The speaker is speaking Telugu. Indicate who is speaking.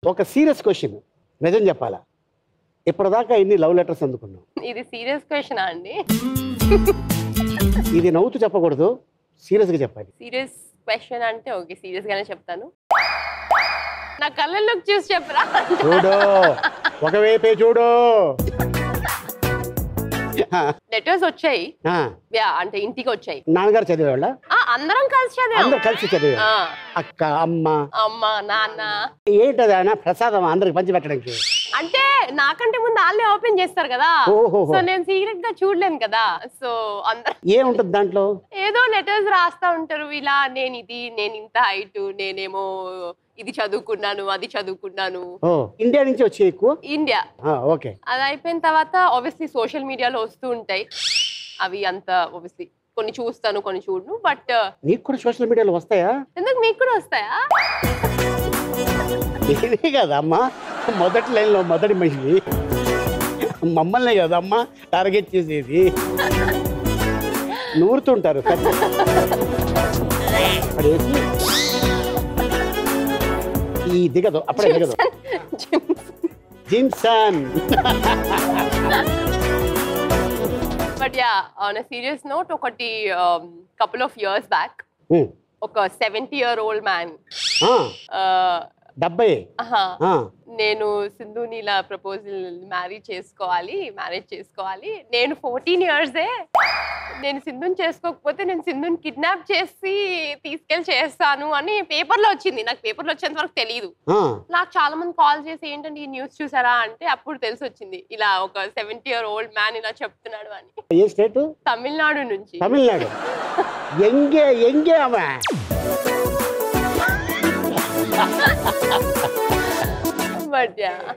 Speaker 1: ఒక సీరియస్ క్వశ్చన్ నిజం చెప్పాలా ఇప్పటిదాకా ఇన్ని లవ్ లెటర్స్ అందుకున్నాం
Speaker 2: ఇది సీరియస్ క్వశ్చన్ అండి
Speaker 1: ఇది నవ్వుతూ చెప్పకూడదు సీరియస్గా చెప్పాలి
Speaker 2: సీరియస్ క్వశ్చన్ అంటే ఓకే సీరియస్ గానే చెప్తాను నా కళ్ళల్లోకి చూసి చెప్పరా
Speaker 1: చూడు ఒకవైపే చూడు ఆ,
Speaker 2: లెటర్స్ వచ్చాయి
Speaker 1: ఆ,
Speaker 2: యా అంటే ఇంటికి వచ్చాయి
Speaker 1: నాన్నగారు చదివేవాళ్ళ
Speaker 2: ఆ, అందరం కలిసి చదివాం
Speaker 1: అందరు కలిసి చదివే
Speaker 2: ఆ,
Speaker 1: అక్క అమ్మ
Speaker 2: అమ్మ నాన్న
Speaker 1: ఏంటది ఆయన ప్రసాదం అందరికి పంచి పెట్టడానికి
Speaker 2: అంటే నాకంటే ముందు వాళ్ళే ఓపెన్ చేస్తారు కదా
Speaker 1: ఓహోహో.
Speaker 2: సో నేను సీక్రెట్ గా చూడలేను కదా సో అందరం
Speaker 1: ఏముంటుంది దాంట్లో
Speaker 2: ఏదో లెటర్స్ రాస్తా ఉంటారు ఇలా నేను ఇది నేను ఇంత హైట్ నేనేమో ఇది చదువుకున్నాను అది చదువుకున్నాను
Speaker 1: ఓ ఇండియా నుంచి వచ్చే ఎక్కువ
Speaker 2: ఇండియా
Speaker 1: ఆ, ఓకే
Speaker 2: అది అయిపోయిన తర్వాత ఆబ్వియస్లీ సోషల్ మీడియాలో వస్తూ ఉంటాయి అవి అంత ఆబ్వియస్లీ కొన్ని చూస్తాను కొన్ని చూడను బట్
Speaker 1: నీకు కూడా సోషల్ మీడియాలో వస్తాయా
Speaker 2: ఎందుకు మీకు కూడా వస్తాయా
Speaker 1: నేనే కదమ్మా మొదటి లైన్లో మొదటి మనిషి మమ్మల్నే కదమ్మా టార్గెట్ చేసేది నూరుతుంటారు పెద్ద పడేసి ఈ దిగదు అప్పుడే దిగదు జిన్సన్
Speaker 2: but yeah on serious note ఒకటి couple of years back
Speaker 1: um,
Speaker 2: ఒక సెవెంటీ ఇయర్ ఓల్డ్ మ్యాన్
Speaker 1: ఆ, డెబ్బై ఆ,
Speaker 2: నేను సింధుని ఇలా ప్రపోజల్ మ్యారీ చేసుకోవాలి మ్యారేజ్ చేసుకోవాలి నేను ఫోర్టీన్ ఇయర్సే నేను సింధుని చేసుకోకపోతే నేను సింధుని కిడ్నాప్ చేసి తీసుకెళ్ళి చేస్తాను అని పేపర్లో వచ్చింది నాకు పేపర్లో వచ్చేంత వరకు తెలియదు
Speaker 1: ఆ,
Speaker 2: నాకు చాలా మంది కాల్ చేసి ఏంటంటే ఈ న్యూస్ చూసారా అంటే అప్పుడు తెలిసి వచ్చింది ఇలా ఒక సెవెంటీ ఇయర్ ఓల్డ్ మ్యాన్ ఇలా చెప్తున్నాడు అని
Speaker 1: ఏ స్టేట్
Speaker 2: తమిళనాడు నుంచి
Speaker 1: తమిళనాడు ఎంగే ఎంగే ఆమె
Speaker 2: బట్ యా